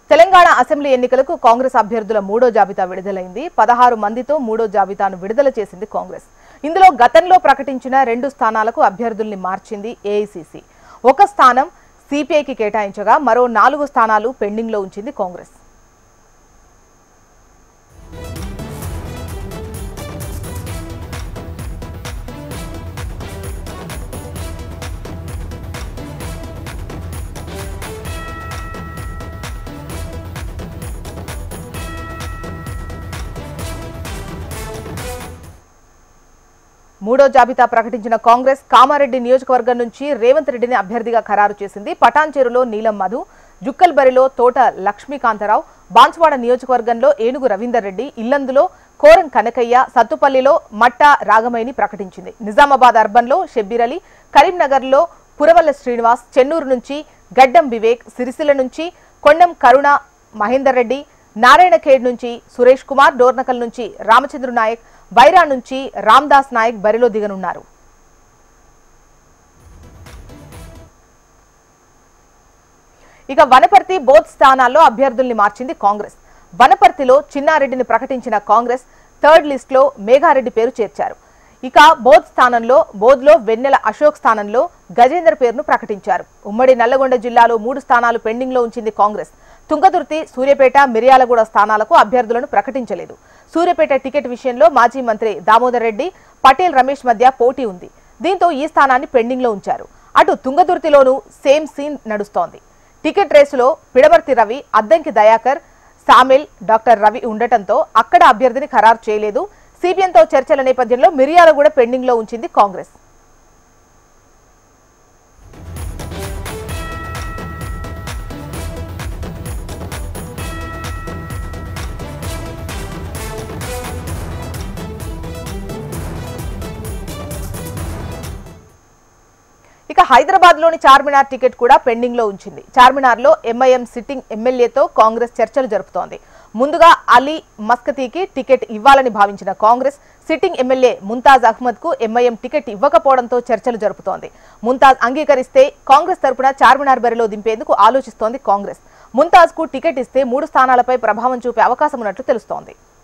Telangana assembly ఎన్నికలకు కాంగ్రెస్ అభ్యర్థుల మూడో జాబితా విడుదలైంది పదహారు మందితో మూడో జాబితాను విడుదల చేసింది కాంగ్రెస్ ఇందులో గతంలో ప్రకటించిన రెండు స్థానాలకు అభ్యర్థుల్ని మార్చింది ఏఐసీసీ ఒక స్థానం సిపిఐకి కేటాయించగా మరో నాలుగు స్థానాలు పెండింగ్లో ఉంచింది కాంగ్రెస్ మూడో జాబితా ప్రకటించిన కాంగ్రెస్ కామారెడ్డి నియోజకవర్గం నుంచి రేవంత్ రెడ్డిని అభ్యర్థిగా ఖరారు చేసింది పటాన్చేరులో నీలం మధు జుక్కల్బరిలో తోట లక్ష్మీకాంతరావు బాన్స్వాడ నియోజకవర్గంలో ఏనుగు రవీందర్ రెడ్డి ఇల్లందులో కోరం కనకయ్య సత్తుపల్లిలో మట్ట రాగమైని ప్రకటించింది నిజామాబాద్ అర్బన్లో షబ్బీర్ అలీ కరీంనగర్లో పురవల్ల శ్రీనివాస్ చెన్నూరు నుంచి గడ్డం వివేక్ సిరిసిల్ల నుంచి కొండం కరుణ మహేందర్ రెడ్డి నారాయణఖేడ్ నుంచి సురేష్ కుమార్ డోర్నకల్ నుంచి రామచంద్ర నాయక్ బైరా నుంచి రామ్దాస్ నాయక్ బరిలో దిగనున్నారు ఇక వనపర్తి బోత్ స్థానాల్లో అభ్యర్థుల్ని మార్చింది కాంగ్రెస్ వనపర్తిలో చిన్నారెడ్డిని ప్రకటించిన కాంగ్రెస్ థర్డ్ లిస్ట్ లో మేఘారెడ్డి పేరు చేర్చారు ఇక బోధ్ స్థానంలో బోధ్లో వెన్నెల అశోక్ స్థానంలో గజేందర్ పేరును ప్రకటించారు ఉమ్మడి నల్లగొండ జిల్లాలో మూడు స్థానాలు పెండింగ్ లో ఉంచింది కాంగ్రెస్ తుంగతుర్తి సూర్యాపేట మిర్యాలగూడ స్థానాలకు అభ్యర్థులను ప్రకటించలేదు సూర్యాపేట టికెట్ విషయంలో మాజీ మంత్రి దామోదర్ రెడ్డి పటేల్ రమేష్ మధ్య పోటీ ఉంది దీంతో ఈ స్థానాన్ని పెండింగ్ లో ఉంచారు అటు తుంగతుర్తిలోనూ సేమ్ సీన్ నడుస్తోంది టికెట్ రేసులో పిడమర్తి రవి అద్దంకి దయాకర్ సామిల్ డాక్టర్ రవి ఉండటంతో అక్కడ అభ్యర్థిని ఖరారు చేయలేదు సిబిఎన్తో చర్చల నేపథ్యంలో మిర్యాలగూడ పెండింగ్ లో ఉంచింది కాంగ్రెస్ ఇక హైదరాబాద్ లోని చార్మినార్ టికెట్ కూడా పెండింగ్ లో ఉంచింది చార్మినార్ లో ఎంఐఎం సిట్టింగ్ ఎమ్మెల్యేతో కాంగ్రెస్ చర్చలు జరుపుతోంది ముందుగా అలీ మస్కతీకి టికెట్ ఇవ్వాలని భావించిన కాంగ్రెస్ సిట్టింగ్ ఎమ్మెల్యే ముంతాజ్ అహ్మద్ కు ఎంఐఎం టికెట్ ఇవ్వకపోవడంతో చర్చలు జరుపుతోంది ముంతాజ్ అంగీకరిస్తే కాంగ్రెస్ తరపున చార్మినార్ బరిలో దింపేందుకు ఆలోచిస్తోంది కాంగ్రెస్ ముంతాజ్ కు టికెట్ ఇస్తే మూడు స్థానాలపై ప్రభావం చూపే అవకాశం ఉన్నట్లు తెలుస్తోంది